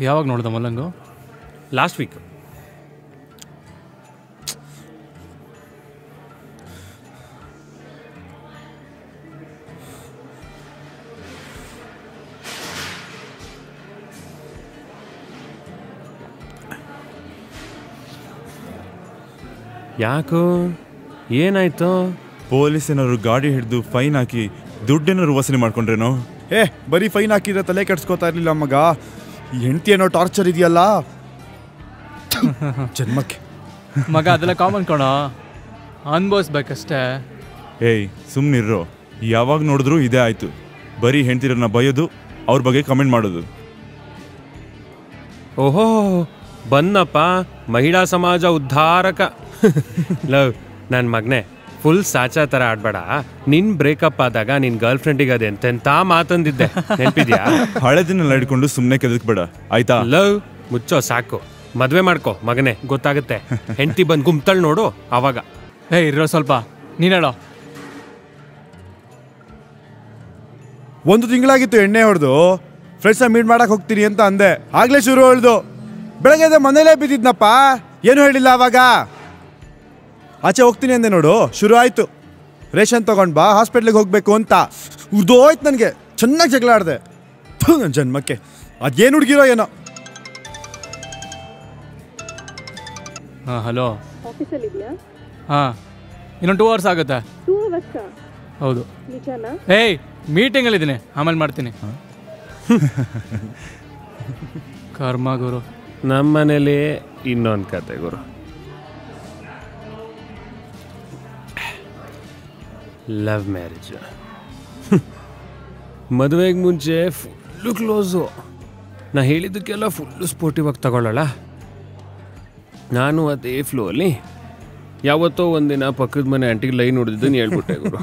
ಯಾವಾಗ ನೋಡ್ದ ಮಲ್ಲಂಗು last week ಯಾಕೋ ಏನಾಯ್ತು ಪೊಲೀಸೇನಾದ್ರು ಗಾಡಿ ಹಿಡಿದು ಫೈನ್ ಹಾಕಿ ದುಡ್ಡೇನಾದ್ರು ವಸೂಲಿ ಮಾಡ್ಕೊಂಡ್ರೇನೋ ಏ ಬರೀ ಫೈನ್ ಹಾಕಿದ್ರೆ ತಲೆ ಕೆಡ್ಸ್ಕೊತಾ ಇರ್ಲಿಲ್ಲ ಮಗ ಹೆಂಡತಿ ಏನೋ ಟಾರ್ಚರ್ ಇದೆಯಲ್ಲ ಜನ್ಮಕ್ಕೆ ಮಗ ಅದೆಲ್ಲ ಕಾಮನ್ ಕಣೋ ಅನ್ಭವಿಸ್ಬೇಕಷ್ಟೇ ಏಯ್ ಸುಮ್ಮನಿರ್ರೋ ಯಾವಾಗ ನೋಡಿದ್ರು ಇದೇ ಆಯ್ತು ಬರೀ ಹೆಂಡ್ತಿರನ್ನ ಬೈಯೋದು ಅವ್ರ ಬಗ್ಗೆ ಕಮೆಂಟ್ ಮಾಡೋದು ಓಹೋ ಬಂದಪ್ಪ ಮಹಿಳಾ ಸಮಾಜ ಉದ್ಧಾರಕ ಲವ್ ನನ್ನ ಮಗನೆ ಫುಲ್ ಸಾಚಾ ಥರ ಆಡ್ಬೇಡ ನಿನ್ ಬ್ರೇಕಪ್ ಆದಾಗ ನಿನ್ ಗರ್ಲ್ ಫ್ರೆಂಡಿಗೆ ಅದೇ ಎಂತೆಂತ ಮಾತಂದಿದ್ದೆ ನೆನ್ಪಿದ್ಯಾ ಹಳೆದಿನೆಲ್ಲ ಹಿಡ್ಕೊಂಡು ಸುಮ್ಮನೆ ಕೆದಕ್ ಬೇಡ ಆಯ್ತಾ ಲವ್ ಮುಚ್ಚೋ ಸಾಕು ಮದ್ವೆ ಮಾಡ್ಕೋ ಮಗನೇ ಗೊತ್ತಾಗುತ್ತೆ ಹೆಂಡತಿ ಬಂದು ಗುಮ್ತಳ್ ನೋಡು ಅವಾಗ ಏ ಇರೋ ಸ್ವಲ್ಪ ನೀನ್ ಹೇಳೋ ಒಂದು ತಿಂಗಳಾಗಿತ್ತು ಎಣ್ಣೆ ಹೊಡೆದು ಫ್ರೆಂಡ್ಸ್ನ ಮೀಟ್ ಮಾಡಕ್ ಹೋಗ್ತೀನಿ ಅಂತ ಅಂದೆ ಆಗ್ಲೇ ಶುರು ಹೇಳ್ದು ಬೆಳಗ್ಗೆ ಎದ್ದು ಮನೇಲೇ ಬಿದ್ದಿದ್ನಪ್ಪ ಏನು ಹೇಳಿಲ್ಲ ಅವಾಗ ಆಚೆ ಹೋಗ್ತೀನಿ ಅಂದೆ ನೋಡು ಶುರು ಆಯ್ತು ರೇಷನ್ ತಗೊಂಡ್ ಬಾ ಹಾಸ್ಪಿಟ್ಲಿಗೆ ಹೋಗ್ಬೇಕು ಅಂತ ಉರ್ದೋಯ್ತು ನನಗೆ ಚೆನ್ನಾಗಿ ಜಗಳ ಆಡಿದೆ ನನ್ನ ಜನ್ಮಕ್ಕೆ ಅದೇನು ಹುಡುಗಿರೋ ಏನೋ ಹಾಂ ಹಲೋ ಆಫೀಸಲ್ಲಿದೆಯಾ ಹಾಂ ಇನ್ನೊಂದು ಟೂ ಅವರ್ಸ್ ಆಗುತ್ತೆ ಟೂ ಅವರ್ಸಾ ಹೌದು ನಿಜನಾ ಏಯ್ ಮೀಟಿಂಗಲ್ಲಿದ್ದೀನಿ ಆಮೇಲೆ ಮಾಡ್ತೀನಿ ಕರ್ಮ ಗುರು ನಮ್ಮ ಮನೇಲಿ ಇನ್ನೊಂದು ಕತೆ ಗುರು ಲವ್ ಮ್ಯಾರೇಜ್ ಮದುವೆಗೆ ಮುಂಚೆ ಫುಲ್ಲು ಕ್ಲೋಸು ನಾ ಹೇಳಿದ್ದಕ್ಕೆಲ್ಲ ಫುಲ್ಲು ಸ್ಪೋರ್ಟಿವ್ ಆಗಿ ತಗೊಳ್ಳೋಣ ನಾನು ಅದೇ ಫ್ಲೋ ಅಲ್ಲಿ ಯಾವತ್ತೋ ಒಂದಿನ ಪಕ್ಕದ ಮನೆ ಆಂಟಿಗೆ ಲೈನ್ ಹೊಡೆದಿದ್ದನ್ನು ಹೇಳ್ಬಿಟ್ಟೆ ಗುರು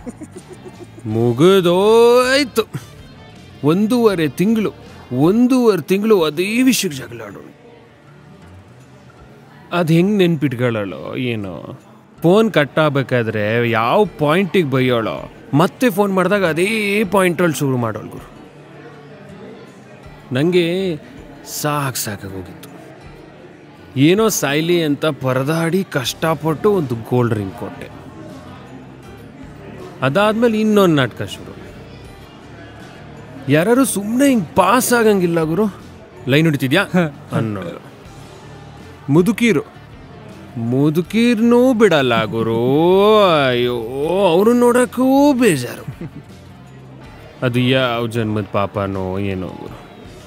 ಮುಗಿದೋಯ್ತು ಒಂದೂವರೆ ತಿಂಗಳು ಒಂದೂವರೆ ತಿಂಗಳು ಅದೇ ವಿಷಯಕ್ಕೆ ಜಗಳಾಡೋಣ ಅದು ಹೆಂಗೆ ನೆನ್ಪಿಟ್ಕೊಳ್ಳೋ ಏನೋ ಫೋನ್ ಕಟ್ ಆಗ್ಬೇಕಾದ್ರೆ ಯಾವ ಪಾಯಿಂಟಿಗೆ ಬೈಯೋಳೋ ಮತ್ತೆ ಫೋನ್ ಮಾಡಿದಾಗ ಅದೇ ಪಾಯಿಂಟಲ್ಲಿ ಶುರು ಮಾಡೋಳು ಗುರು ನನಗೆ ಸಾಕು ಸಾಕಾಗೋಗಿತ್ತು ಏನೋ ಸಾಯ್ಲಿ ಅಂತ ಪರದಾಡಿ ಕಷ್ಟಪಟ್ಟು ಒಂದು ಗೋಲ್ಡ್ ರಿಂಗ್ ಕೊಟ್ಟೆ ಅದಾದ್ಮೇಲೆ ಇನ್ನೊಂದು ನಾಟಕ ಶುರು ಯಾರು ಸುಮ್ಮನೆ ಹಿಂಗೆ ಪಾಸ್ ಆಗಂಗಿಲ್ಲ ಗುರು ಲೈನ್ ಹೊಡಿತಿದ್ಯಾ ಅನ್ನೋದು ಮುದುಕೀರು ಮುದುಕೀರ್ನೂ ಬಿಡಲ್ಲ ಗುರು ಅಯ್ಯೋ ಅವರು ನೋಡಕ್ಕೂ ಬೇಜಾರು ಅದು ಯಾವ ಜನ್ಮದ ಪಾಪನೋ ಏನೋ ಗುರು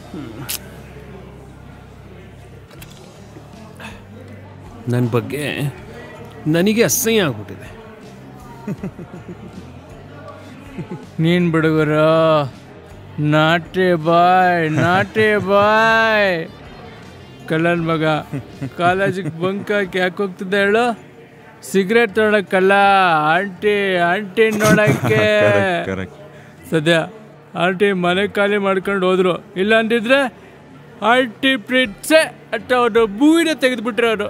ನನ್ನ ಬಗ್ಗೆ ನನಗೆ ಅಸಹ್ಯ ಆಗ್ಬಿಟ್ಟಿದೆ ನೀನ್ ಬಿಡುಗರ ನಾಟೆ ಬಾಯ್ ನಾಟೆ ಬಾಯ್ ಕಳ್ಳನ್ ಮಗ ಕಾಲೇಜಿಗೆ ಬಂಕ್ ಹಾಕಿ ಯಾಕೆ ಹೋಗ್ತಿದ್ದೆ ಹೇಳು ಸಿಗರೇಟ್ ತೊಗೊಳಕ್ಕಲ್ಲ ಆಂಟಿ ಆಂಟಿ ನೋಡಕ್ಕೆ ಕರೆಕ್ಟ್ ಸದ್ಯ ಆಂಟಿ ಮನೆ ಖಾಲಿ ಮಾಡ್ಕೊಂಡು ಹೋದ್ರು ಇಲ್ಲ ಅಂದಿದ್ರೆ ಆಂಟಿ ಪ್ರಿಟ್ಸೆ ಅಟ್ಟ ಅವ್ರು ಬೂವಿನ ತೆಗೆದ್ಬಿಟ್ರೆ ಅವರು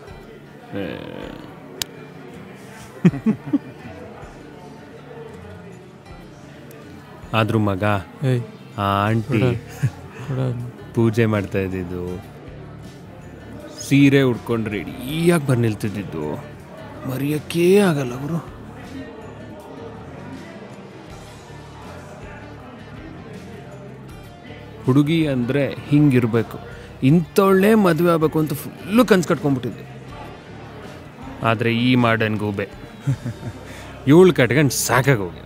ಆದ್ರೂ ಮಗ ಏಯ್ ಆ ಆಂಟಿ ಪೂಜೆ ಮಾಡ್ತಾ ಇದ್ದಿದ್ದು ಸೀರೆ ಉಟ್ಕೊಂಡು ರೆಡಿಯಾಗಿ ಬಂದು ನಿಲ್ತಿದ್ದಿದ್ದು ಮರೆಯೋಕ್ಕೇ ಆಗಲ್ಲ ಅವರು ಹುಡುಗಿ ಅಂದರೆ ಹಿಂಗಿರ್ಬೇಕು ಇಂಥೊಳ್ಳೆ ಮದುವೆ ಆಗಬೇಕು ಅಂತ ಫುಲ್ಲು ಕನ್ಸು ಕಟ್ಕೊಂಡ್ಬಿಟ್ಟಿದ್ದೆ ಆದರೆ ಈ ಮಾಡರ್ನ್ ಗೂಬೆ ಇವಳು ಕಟ್ಕೊಂಡು ಸಾಕಾಗೋಗಿ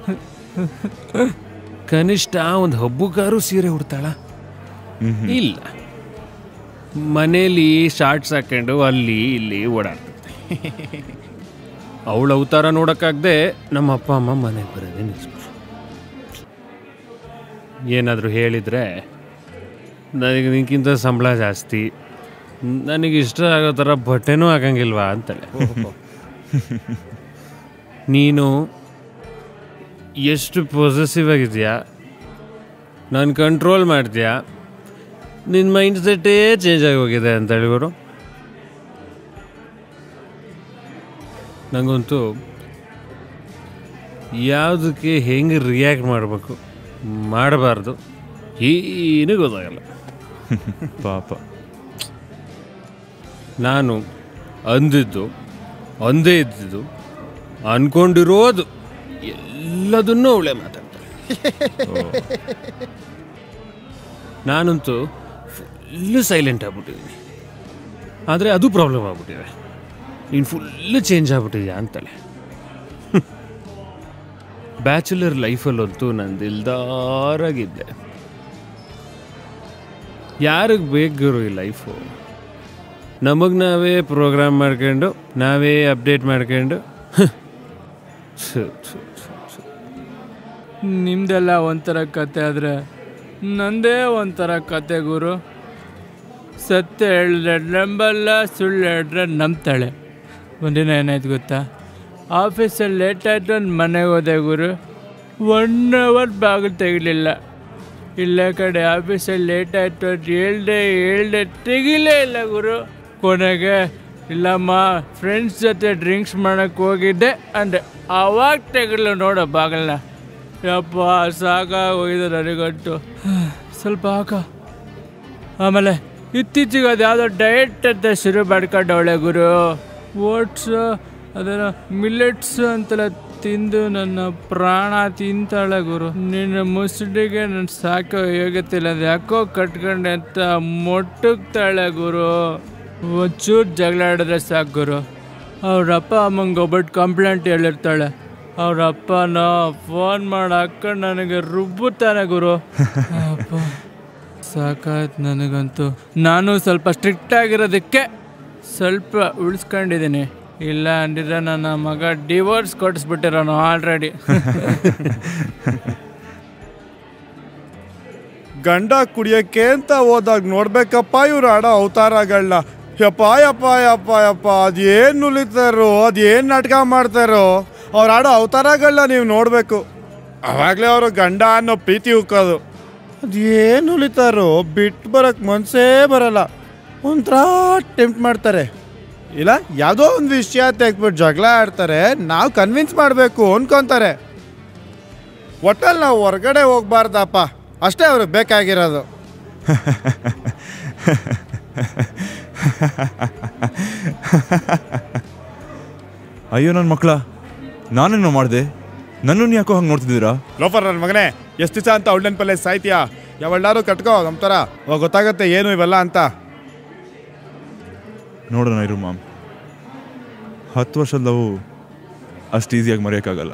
ಕನಿಷ್ಠ ಒಂದು ಹಬ್ಬಕ್ಕಾರು ಸೀರೆ ಉಡ್ತಾಳ ಇಲ್ಲ ಮನೇಲಿ ಶಾರ್ಟ್ಸ್ ಹಾಕೊಂಡು ಅಲ್ಲಿ ಇಲ್ಲಿ ಓಡಾಡ್ತದೆ ಅವಳ ಅವತಾರ ನೋಡೋಕ್ಕಾಗದೆ ನಮ್ಮ ಅಪ್ಪ ಅಮ್ಮ ಮನೆಗೆ ಬರೋದೇ ನಿಲ್ಸ್ಬಿಟ್ರು ಏನಾದರೂ ಹೇಳಿದರೆ ನನಗೆ ನಿನ್ಕಿಂತ ಸಂಬಳ ಜಾಸ್ತಿ ನನಗೆ ಇಷ್ಟ ಆಗೋ ಥರ ಬಟ್ಟೆನೂ ಆಗಂಗಿಲ್ವಾ ಅಂತಾಳೆ ನೀನು ಎಷ್ಟು ಪೊಸೆಸಿವ್ ಆಗಿದೆಯಾ ನಾನು ಕಂಟ್ರೋಲ್ ಮಾಡ್ತೀಯಾ ನಿನ್ನ ಮೈಂಡ್ ಸೆಟ್ಟೇ ಚೇಂಜ್ ಆಗಿ ಹೋಗಿದೆ ಅಂತ ಹೇಳಿವರು ನನಗಂತೂ ಯಾವುದಕ್ಕೆ ಹೆಂಗೆ ರಿಯಾಕ್ಟ್ ಮಾಡಬೇಕು ಮಾಡಬಾರ್ದು ಏನೂ ಗೊತ್ತಾಗಲ್ಲ ಪಾಪ ನಾನು ಅಂದಿದ್ದು ಅಂದೇ ಇದ್ದಿದ್ದು ಅನ್ಕೊಂಡಿರೋದು ಎಲ್ಲದನ್ನೂ ಅವಳೆ ಮಾತಾಡ್ತಾಳೆ ನಾನಂತೂ ಫುಲ್ಲು ಸೈಲೆಂಟ್ ಆಗ್ಬಿಟ್ಟಿದ್ದೀನಿ ಆದರೆ ಅದು ಪ್ರಾಬ್ಲಮ್ ಆಗ್ಬಿಟ್ಟಿದೆ ನೀನು ಫುಲ್ಲು ಚೇಂಜ್ ಆಗ್ಬಿಟ್ಟಿದ್ಯಾ ಅಂತಾಳೆ ಬ್ಯಾಚುಲರ್ ಲೈಫಲ್ಲಂತೂ ನಂದು ಇಲ್ದಾರಾಗಿದ್ದೆ ಯಾರಿಗೆ ಬೇಕು ಈ ಲೈಫು ನಮಗೆ ನಾವೇ ಪ್ರೋಗ್ರಾಮ್ ಮಾಡ್ಕೊಂಡು ನಾವೇ ಅಪ್ಡೇಟ್ ಮಾಡ್ಕೊಂಡು ಛು, ಛು, ಛು, ಛು. ನಿಮ್ದೆಲ್ಲ ಒಂಥರ ಕತೆ ಆದರೆ ನಂದೇ ಒಂಥರ ಕತೆ ಗುರು ಸತ್ಯ ಹೇಳಿದ್ರೆ ನಂಬಲ್ಲ ಸುಳ್ಳು ಹೇಳಿದ್ರೆ ನಂಬ್ತಾಳೆ ಒಂದಿನ ಏನಾಯ್ತು ಗೊತ್ತಾ ಆಫೀಸಲ್ಲಿ ಲೇಟ್ ಆಯ್ತು ಅಂತ ಮನೆಗೆ ಹೋದೆ ಗುರು ಒನ್ ಅವರ್ ಬಾಗಿಲು ತೆಗಿಲಿಲ್ಲ ಇಲ್ಲ ಕಡೆ ಆಫೀಸಲ್ಲಿ ಲೇಟ್ ಆಯ್ತು ಅಂತ ಹೇಳ್ದೆ ಹೇಳ್ದೆ ತೆಗಿಲೇ ಇಲ್ಲ ಗುರು ಕೊನೆಗೆ ಇಲ್ಲಮ್ಮ ಫ್ರೆಂಡ್ಸ್ ಜೊತೆ ಡ್ರಿಂಕ್ಸ್ ಮಾಡಕ್ಕೆ ಹೋಗಿದ್ದೆ ಅಂದೆ ಆವಾಗ ತೆಗಿಲ್ಲ ನೋಡೋ ಬಾಗಿಲನ್ನ ಯಪ್ಪ ಸಾಕಾಗೋಗಿದೆ ನನಗಂತೂ ಸ್ವಲ್ಪ ಹಾಕ ಆಮೇಲೆ ಇತ್ತೀಚೆಗೆ ಅದು ಯಾವುದೋ ಡಯಟ್ ಅಂತ ಶುರು ಮಾಡ್ಕೊಂಡವಳೆ ಗುರು ಓಟ್ಸ್ ಅದರ ಮಿಲೆಟ್ಸ್ ಅಂತೆಲ್ಲ ತಿಂದು ನನ್ನ ಪ್ರಾಣ ತಿಂತಾಳೆ ಗುರು ನಿನ್ನ ಮುಸುಡಿಗೆ ನನ್ನ ಸಾಕೋ ಯೋಗ್ಯತೆ ಇಲ್ಲ ಅದು ಯಾಕೋ ಕಟ್ಕೊಂಡೆ ಅಂತ ಮೊಟ್ಟಗ್ತಾಳೆ ಗುರು ಒಂಚೂರು ಜಗಳ ಆಡಿದ್ರೆ ಸಾಕು ಗುರು ಅವ್ರ ಅಪ್ಪ ಅಮ್ಮಂಗೆ ಒಬ್ಬಟ್ಟು ಕಂಪ್ಲೇಂಟ್ ಹೇಳಿರ್ತಾಳೆ ಅವ್ರ ಅಪ್ಪನ ಫೋನ್ ಮಾಡಿ ಹಾಕೊಂಡು ನನಗೆ ರುಬ್ಬುತ್ತಾನೆ ಗುರು ಅಪ್ಪ ಸಾಕಾಯ್ತು ನನಗಂತೂ ನಾನು ಸ್ವಲ್ಪ ಸ್ಟ್ರಿಕ್ಟ್ ಆಗಿರೋದಕ್ಕೆ ಸ್ವಲ್ಪ ಉಳಿಸ್ಕೊಂಡಿದ್ದೀನಿ ಇಲ್ಲ ಅಂದಿದ್ರೆ ನನ್ನ ಮಗ ಡಿವೋರ್ಸ್ ಕೊಡಿಸ್ಬಿಟ್ಟಿರೋನು ಆಲ್ರೆಡಿ ಗಂಡ ಕುಡಿಯಕ್ಕೆ ಅಂತ ಹೋದಾಗ ನೋಡ್ಬೇಕಪ್ಪ ಇವ್ರು ಆಡೋ ಅವತಾರಗಳನ್ನ ಯಪ್ಪ ಯಪ್ಪ ಯಪ್ಪ ಯಪ್ಪ ಅದೇನು ನುಲಿತಾರೋ ಅದೇನು ನಾಟಕ ಮಾಡ್ತಾರೋ ಅವ್ರು ಆಡೋ ಅವತಾರಗಳನ್ನ ನೀವು ನೋಡಬೇಕು ಅವಾಗಲೇ ಅವರು ಗಂಡ ಅನ್ನೋ ಪ್ರೀತಿ ಉಕ್ಕೋದು ಅದೇನು ನುಲಿತಾರೋ ಬಿಟ್ಟು ಬರೋಕ್ಕೆ ಮನಸ್ಸೇ ಬರಲ್ಲ ಒಂಥರ ಟೆಂಪ್ಟ್ ಮಾಡ್ತಾರೆ ಇಲ್ಲ ಯಾವುದೋ ಒಂದು ವಿಷಯ ತೆಗ್ಬಿಟ್ಟು ಜಗಳ ಆಡ್ತಾರೆ ನಾವು ಕನ್ವಿನ್ಸ್ ಮಾಡಬೇಕು ಅನ್ಕೊಂತಾರೆ ಒಟ್ಟಲ್ಲಿ ನಾವು ಹೊರಗಡೆ ಹೋಗ್ಬಾರ್ದಪ್ಪ ಅಷ್ಟೇ ಅವ್ರಿಗೆ ಬೇಕಾಗಿರೋದು ಅಯ್ಯೋ ನನ್ನ ಮಕ್ಕಳ ನಾನೇನೋ ಮಾಡಿದೆ ನನ್ನನ್ನು ಯಾಕೋ ಹಂಗೆ ನೋಡ್ತಿದ್ದೀರಾ ಲೋಫರ್ ನನ್ನ ಮಗನೇ ಎಷ್ಟು ದಿವಸ ಅಂತ ಉಳ್ಳನ್ ಪಲ್ಲೆ ಸಾಯ್ತೀಯಾ ಯಾವಳ್ಳಾರು ಕಟ್ಕೋ ನಮ್ಮ ಥರ ಅವಾಗ ಗೊತ್ತಾಗತ್ತೆ ಏನು ಇವೆಲ್ಲ ಅಂತ ನೋಡೋಣ ಇರು ಮಾಮ್ ಹತ್ತು ವರ್ಷದ ಲವ್ ಅಷ್ಟು ಈಸಿಯಾಗಿ ಮರೆಯೋಕ್ಕಾಗಲ್ಲ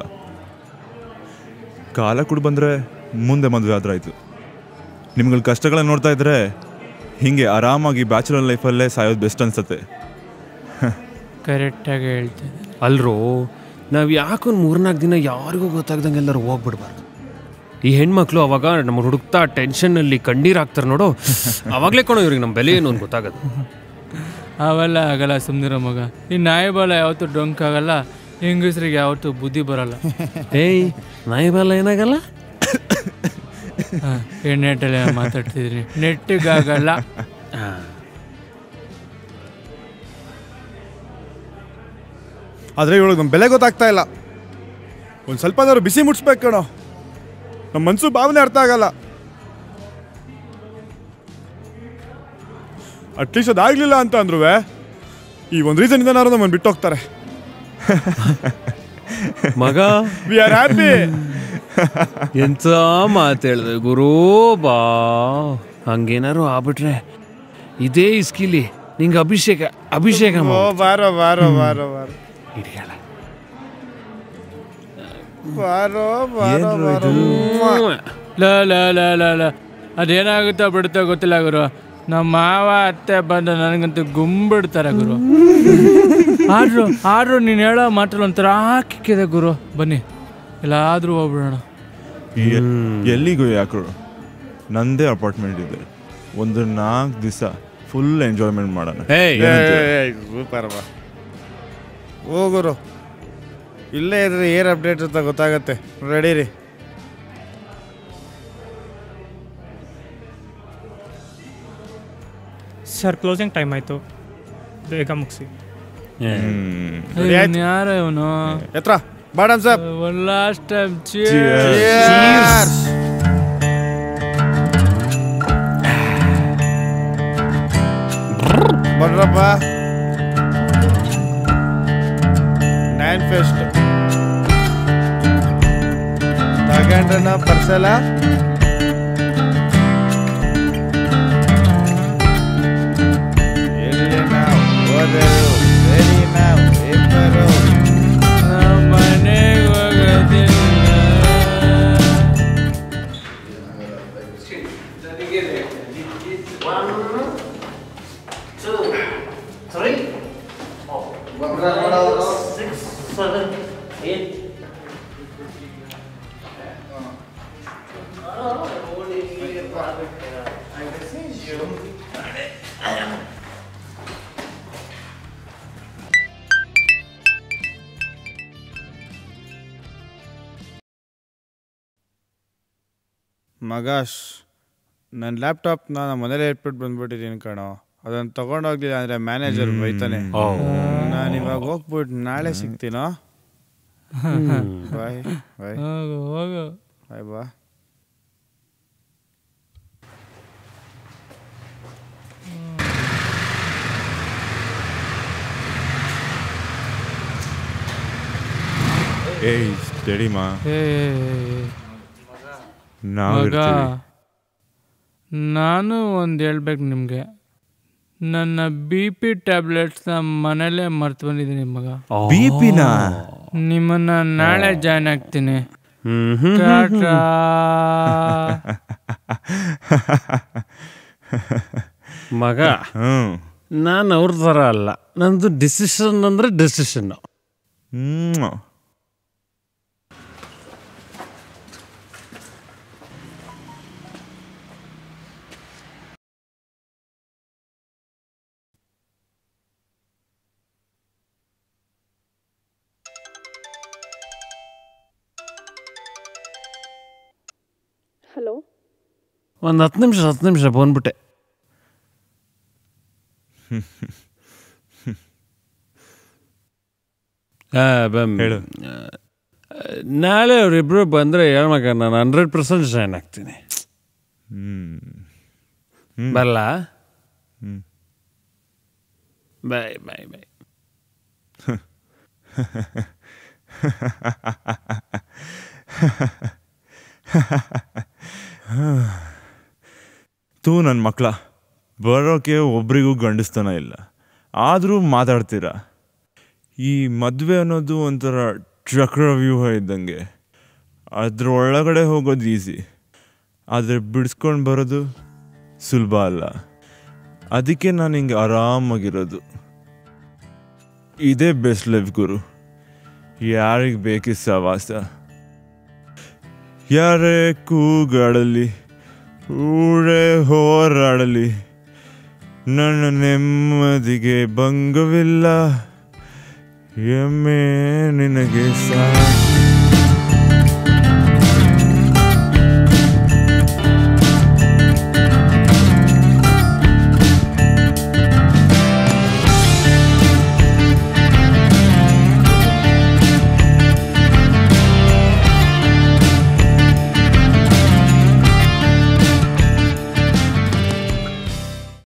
ಕಾಲ ಕೂಡ ಬಂದರೆ ಮುಂದೆ ಮದುವೆ ಆದ್ರೆ ಆಯಿತು ನಿಮ್ಗಳ ಕಷ್ಟಗಳನ್ನ ನೋಡ್ತಾ ಇದ್ರೆ ಹೀಗೆ ಆರಾಮಾಗಿ ಬ್ಯಾಚುಲರ್ ಲೈಫಲ್ಲೇ ಸಾಯೋದು ಬೆಸ್ಟ್ ಅನ್ಸತ್ತೆ ಕರೆಕ್ಟಾಗಿ ಹೇಳ್ತೇನೆ ಅಲ್ರೋ ನಾವು ಯಾಕೊಂದು ಮೂರ್ನಾಲ್ಕು ದಿನ ಯಾರಿಗೂ ಗೊತ್ತಾಗ್ದಂಗೆ ಎಲ್ಲರೂ ಹೋಗ್ಬಿಡ್ಬಾರ್ದು ಈ ಹೆಣ್ಮಕ್ಳು ಅವಾಗ ನಮ್ಮ ಹುಡುಕ್ತಾ ಟೆನ್ಷನ್ನಲ್ಲಿ ಕಣ್ಣೀರು ಹಾಕ್ತಾರೆ ನೋಡು ಅವಾಗಲೇ ಕೊಡೋ ಇವ್ರಿಗೆ ನಮ್ಮ ಬೆಲೆ ಏನು ಅಂತ ಗೊತ್ತಾಗದು ಅವೆಲ್ಲ ಆಗಲ್ಲ ಸುಮ್ಮನಿರೋ ಮಗ ಈ ನಾಯಿ ಬಾಲ ಯಾವತ್ತೂ ಡೊಂಕ್ ಆಗಲ್ಲ ಹೆಂಗಸ್ರಿಗೆ ಯಾವತ್ತೂ ಬುದ್ಧಿ ಬರಲ್ಲ ಏಯ್ ನಾಯಿ ಬಾಲ ಏನಾಗಲ್ಲ ನೆಟ್ಟಲ್ಲಿ ಮಾತಾಡ್ತಿದ್ರಿ ನೆಟ್ಟಿಗಾಗಲ್ಲ ಆದರೆ ಇವಳಿಗೆ ನಮ್ಮ ಬೆಲೆ ಗೊತ್ತಾಗ್ತಾ ಇಲ್ಲ ಒಂದು ಸ್ವಲ್ಪ ಆದರೂ ಬಿಸಿ ಮುಟ್ಸ್ಬೇಕು ಕಣೋ ನಮ್ಮ ಮನಸ್ಸು ಭಾವನೆ ಅರ್ಥ ಆಗಲ್ಲ ಅಟ್ಲೀಸ್ಟ್ ಅದಾಗಲಿಲ್ಲ ಅಂತ ಅಂದ್ರೂ ಈ ಒಂದು ರೀಸನಿಂದ ನಾವು ನಮ್ಮನ್ನು ಬಿಟ್ಟು ಹೋಗ್ತಾರೆ ಮಗ ವಿ ಆರ್ ಹ್ಯಾಪಿ ಎಂತ ಮಾತು ಹೇಳಿದೆ ಗುರು ಬಾ ಹಂಗೇನಾರು ಆಗ್ಬಿಟ್ರೆ ಇದೇ ಇಸ್ಕಿಲಿ ನಿಂಗೆ ಅಭಿಷೇಕ ಅಭಿಷೇಕ ಓ ಬಾರೋ ಬಾರೋ ಬಾರೋ ಬಾರೋ ಹಿಡಿಯಲ್ಲ ಬಾರೋ ಬಾರೋ ಏನ್ರೋ ಬಾರೋ ಇದು? ಲ ಲ ಲ ಲ ಲ ಅದೇನಾಗುತ್ತೋ ಬಿಡುತ್ತೋ ಗೊತ್ತಿಲ್ಲ ಗುರು ನಮ್ಮ ಮಾವ ಅತ್ತೆ ಬಂದು ನನಗಂತೂ ಗುಂಬಿಡ್ತಾರೆ ಗುರು ಆದ್ರೂ ಆದ್ರೂ ನೀನು ಹೇಳೋ ಮಾತಲ್ಲಿ ಒಂಥರ ಕಿಕ್ಕಿದೆ ಗುರು ಬನ್ನಿ ಎಲ್ಲಾದ್ರೂ ಹೋಗ್ಬಿಡೋಣ ಎ- ಎಲ್ಲಿಗೂ ಯಾಕೋ ನಂದೇ ಅಪಾರ್ಟ್ಮೆಂಟ್ ಇದೆ ಒಂದು ನಾಲ್ಕು ದಿವಸ ಫುಲ್ ಎಂಜಾಯ್ಮೆಂಟ್ ಮಾಡೋಣ ಏಯ್ ಸೂಪರ್ ಬಾ ಹೋಗುರು ಇಲ್ಲೇ ಇದ್ರೆ ಏನು ಅಪ್ಡೇಟ್ ಅಂತ ಗೊತ್ತಾಗತ್ತೆ ರೆಡಿ ರೀ ಸರ್ ಕ್ಲೋಸಿಂಗ್ ಟೈಮ್ ಆಯಿತು ಬೇಗ ಮುಗಿಸಿ ಹ್ಮ್ ಯಾರ ಇವನು ಎತ್ರ ಬಾಡಮ್ ಸಾಬ್ ಒನ್ ಲಾಸ್ಟ್ ಟೈಮ್ Cheers. ಬರ್ರಪ್ಪ ನೈನ್ ಫೆಸ್ಟ್ ತಗೊಂಡ್ರನ ಪರ್ಸಲ ಎಲ್ಲಿ ನಾವು ಹೋದರು ಸರಿ ನಾವು ಪೇಪರು ಮನೆಗೆ ಹೋಗೋದಿಲ್ಲ ಮಗಾಶ್ ನನ್ನ ಲ್ಯಾಪ್ಟಾಪ್ನ ನಮ್ಮ ಮನೇಲಿ ಇಟ್ಬಿಟ್ಟು ಬಂದ್ಬಿಟ್ಟಿದ್ದೀನಿ ಕಣೋ ಅದನ್ನು ತಗೊಂಡೋಗ್ಲಿಲ್ಲ ಅಂದರೆ ಮ್ಯಾನೇಜರ್ ಬೈತಾನೆ ನಾನು ಇವಾಗ ಹೋಗ್ಬಿಟ್ಟು ನಾಳೆ ಸಿಗ್ತೀನೋ ಬಾಯ್ ಬಾಯ್ ಹೋಗು ಹೋಗು ಬಾಯ್ ಬಾ ಏಯ್ ಸ್ಟಡಿ ಮಾ ಏ ನಾವು ಮಗ ಇರ್ತೀವಿ ನಾನು ಒಂದು ಹೇಳ್ಬೇಕು ನಿಮಗೆ ನನ್ನ ಬಿ ಪಿ ಟ್ಯಾಬ್ಲೆಟ್ಸ್ನ ಮನೇಲೇ ಮರ್ತು ಬಂದಿದ್ದೀನಿ ಮಗ ಬಿ ಪಿನಾ ನಿಮ್ಮನ್ನ ನಾಳೆ ಜಾಯ್ನ್ ಆಗ್ತೀನಿ ಹ್ಮ್ ಟಾಟಾ. ಮಗ ಹ್ಮ್ ನಾನು ಅವ್ರ ಥರ ಅಲ್ಲ ನಂದು ಡಿಸಿಷನ್ ಅಂದರೆ ಡಿಸಿಷನ್ ಹ್ಮ್ ಹಲೋ ಒಂದು ಹತ್ತು ನಿಮಿಷ ಹತ್ತು ನಿಮಿಷ ಬಂದ್ಬಿಟ್ಟೆ ಆ, ಬಮ್- ಹೇಳು. ಆ, ನಾಳೆ ಅವರಿಬ್ರು ಬಂದರೆ ಹೇಳ್ಮಗ ನಾನು ಹಂಡ್ರೆಡ್ ಪರ್ಸೆಂಟ್ ಜಾಯ್ನ್ ಆಗ್ತೀನಿ ಹ್ಮ್ ಬರಲ್ಲ ಹ್ಮ್. ಬಾಯ್ ಬಾಯ್ ಬಾಯ್ ತೂ ನನ್ನ ಮಕ್ಕಳ ಬರೋಕೆ ಒಬ್ರಿಗೂ ಗಂಡಸ್ತನ ಇಲ್ಲ ಆದರೂ ಮಾತಾಡ್ತೀರ ಈ ಮದುವೆ ಅನ್ನೋದು ಒಂಥರ ಚಕ್ರವ್ಯೂಹ ಇದ್ದಂಗೆ ಅದ್ರ ಒಳಗಡೆ ಹೋಗೋದು ಈಸಿ ಆದರೆ ಬಿಡಿಸ್ಕೊಂಡು ಬರೋದು ಸುಲಭ ಅಲ್ಲ ಅದಕ್ಕೆ ನಾನು ಹಿಂಗೆ ಆರಾಮಾಗಿರೋದು ಇದೇ ಬೆಸ್ಟ್ ಲೈಫ್ ಗುರು ಯಾರಿಗೆ ಬೇಕಿ ಸವಾಸ ಯಾರೇ ಕೂಗಾಡಲಿ ಊರೇ ಹೋರಾಡಲಿ ನನ್ನ ನೆಮ್ಮದಿಗೆ ಭಂಗವಿಲ್ಲ ಎಮ್ಮೆ ನಿನಗೆ ಸಾಕು